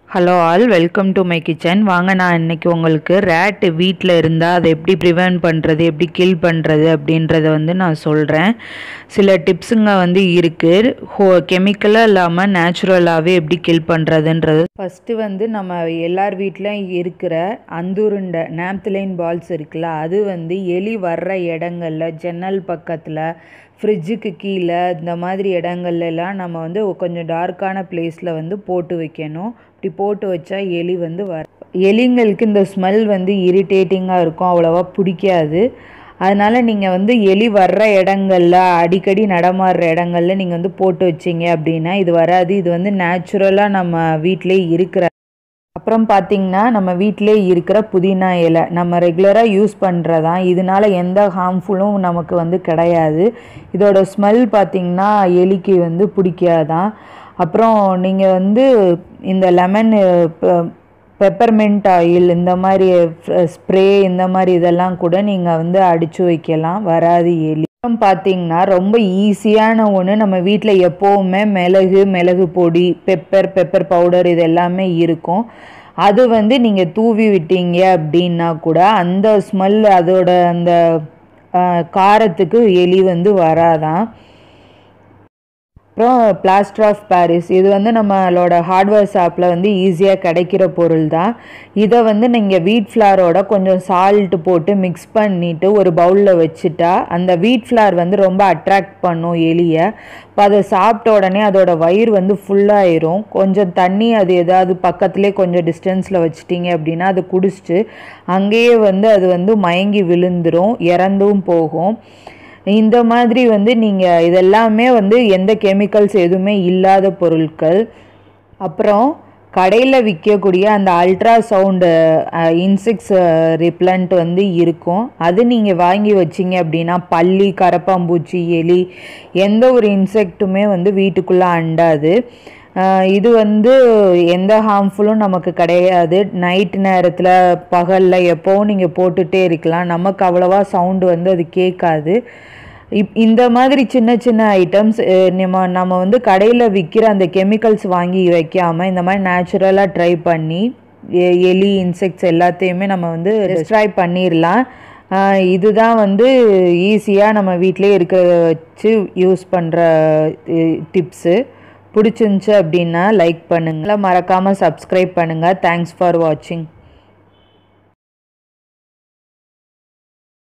hello all welcome to my kitchen வாங்க நான் இன்னைக்கு உங்களுக்கு ரேட் வீட்டில் இருந்தால் அதை எப்படி ப்ரிவென்ட் பண்ணுறது எப்படி கில் பண்ணுறது அப்படின்றத வந்து நான் சொல்கிறேன் சில டிப்ஸுங்க வந்து இருக்குது ஹோ கெமிக்கலாக இல்லாமல் நேச்சுரலாகவே எப்படி கில் பண்ணுறதுன்றது ஃபஸ்ட்டு வந்து நம்ம எல்லார் வீட்லையும் இருக்கிற அந்துருண்டை நாப்தலைன் பால்ஸ் இருக்குல்ல அது வந்து எலி வர்ற இடங்கள்ல ஜன்னல் பக்கத்தில் ஃப்ரிட்ஜுக்கு கீழே இந்த மாதிரி இடங்கள்ல எல்லாம் நம்ம வந்து கொஞ்சம் டார்க்கான பிளேஸில் வந்து போட்டு வைக்கணும் இப்படி போட்டு வச்சா எலி வந்து வர எலிங்களுக்கு இந்த ஸ்மெல் வந்து இரிட்டேட்டிங்காக இருக்கும் அவ்வளோவா பிடிக்காது அதனால் நீங்கள் வந்து எலி வர்ற இடங்கள்ல அடிக்கடி நடமாடுற இடங்கள்ல நீங்கள் வந்து போட்டு வச்சிங்க அப்படின்னா இது வராது இது வந்து நேச்சுரலாக நம்ம வீட்டிலே இருக்கிற அப்புறம் பார்த்தீங்கன்னா நம்ம வீட்டிலே இருக்கிற புதினா இலை நம்ம ரெகுலராக யூஸ் பண்ணுறதான் இதனால எந்த ஹார்ம்ஃபுல்லும் நமக்கு வந்து கிடையாது இதோட ஸ்மெல் பார்த்திங்கன்னா எலிக்கு வந்து பிடிக்காதான் அப்புறம் நீங்கள் வந்து இந்த லெமன் பெப்பர்மெண்ட் ஆயில் இந்த மாதிரி ஸ்ப்ரே இந்த மாதிரி இதெல்லாம் கூட நீங்கள் வந்து அடித்து வைக்கலாம் வராது எலி அப்புறம் பார்த்தீங்கன்னா ரொம்ப ஈஸியான ஒன்று நம்ம வீட்டில் எப்போவுமே மிளகு மிளகு பொடி பெப்பர் பெப்பர் பவுடர் இது எல்லாமே இருக்கும் அது வந்து நீங்கள் தூவி விட்டீங்க அப்படின்னா கூட அந்த ஸ்மெல் அதோட அந்த காரத்துக்கு எலி வந்து வராதான் அப்புறம் பிளாஸ்டர் ஆஃப் பாரிஸ் இது வந்து நம்மளோட ஹார்ட்வேர் ஷாப்பில் வந்து ஈஸியாக கிடைக்கிற பொருள் தான் இதை வந்து நீங்கள் வீட் ஃப்ளாரோட கொஞ்சம் சால்ட் போட்டு மிக்ஸ் பண்ணிவிட்டு ஒரு பவுலில் வச்சுட்டா அந்த வீட் ஃப்ளார் வந்து ரொம்ப அட்ராக்ட் பண்ணும் எலியை இப்போ அதை சாப்பிட்ட உடனே அதோட வயிறு வந்து ஃபுல்லாகிரும் கொஞ்சம் தண்ணி அது ஏதாவது பக்கத்துலேயே கொஞ்சம் டிஸ்டன்ஸில் வச்சிட்டிங்க அப்படின்னா அது குடிச்சிட்டு அங்கேயே வந்து அது வந்து மயங்கி விழுந்துடும் இறந்தும் போகும் இந்த மாதிரி வந்து நீங்கள் இதெல்லாமே வந்து எந்த கெமிக்கல்ஸ் எதுவுமே இல்லாத பொருட்கள் அப்புறம் கடையில் விற்கக்கூடிய அந்த அல்ட்ரா சவுண்டு இன்செக்ட்ஸ் ரிப்ளண்ட் வந்து இருக்கும் அது நீங்கள் வாங்கி வச்சிங்க அப்படின்னா பள்ளி கரப்பாம்பூச்சி எலி எந்த ஒரு இன்செக்ட்டுமே வந்து வீட்டுக்குள்ளே அண்டாது இது வந்து எந்த ஹார்ம்ஃபுல்லும் நமக்கு கிடையாது நைட் நேரத்தில் பகலில் எப்போவும் நீங்கள் போட்டுகிட்டே இருக்கலாம் நமக்கு அவ்வளோவா சவுண்டு வந்து அது கேட்காது இப் இந்த மாதிரி சின்ன சின்ன ஐட்டம்ஸ் நம்ம நம்ம வந்து கடையில் விற்கிற அந்த கெமிக்கல்ஸ் வாங்கி வைக்காமல் இந்த மாதிரி நேச்சுரலாக ட்ரை பண்ணி எலி இன்செக்ட்ஸ் எல்லாத்தையுமே நம்ம வந்து டிஸ்ட்ராய் பண்ணிடலாம் இதுதான் வந்து ஈஸியாக நம்ம வீட்டிலே இருக்கிறத வச்சு யூஸ் பண்ணுற டிப்ஸு பிடிச்சிருந்துச்சு அப்படின்னா லைக் பண்ணுங்கள் மறக்காமல் சப்ஸ்கிரைப் பண்ணுங்கள் தேங்க்ஸ் ஃபார் வாட்சிங்